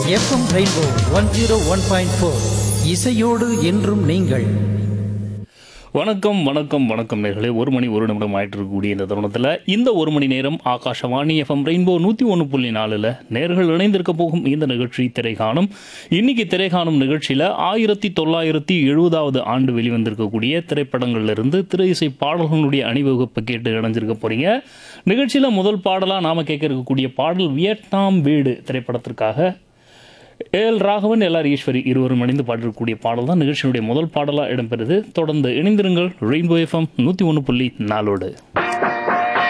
FM Rainbow one zero one point four இசையோடு என்றும் நீங்கள் வணக்கம் வணக்கம் வணக்கம் நேர்களே ஒரு மணி ஒரு நிமிடம் ஆயிட்டு இருக்கக்கூடிய இந்த தருணத்தில் இந்த ஒரு மணி நேரம் ஆகாஷவாணி எஃப்எம் ரெயின்போ நூற்றி ஒன்று புள்ளி நாலில் நேர்கள் இணைந்திருக்க போகும் இந்த நிகழ்ச்சி திரைகாணும் இன்னைக்கு திரைகாணும் நிகழ்ச்சியில் ஆயிரத்தி தொள்ளாயிரத்தி எழுபதாவது ஆண்டு வெளிவந்திருக்கக்கூடிய திரைப்படங்கள்லேருந்து திரை இசை பாடல்களுடைய அணிவகுப்பை கேட்டு இணைஞ்சிருக்க போறீங்க நிகழ்ச்சியில் முதல் பாடலாக நாம் கேட்க இருக்கக்கூடிய பாடல் வியட்நாம் வீடு திரைப்படத்திற்காக ஏஎல் ராகவன் எல்ஆர் ஈஸ்வரி இருவரும் இணைந்து பாடிருக்கக்கூடிய பாடல் தான் நிகழ்ச்சியினுடைய முதல் பாடலாக இடம்பெறுது தொடர்ந்து இணைந்திருங்கள் ரெயின்போ எஃப்எம் நூற்றி ஒன்று புள்ளி நாலோடு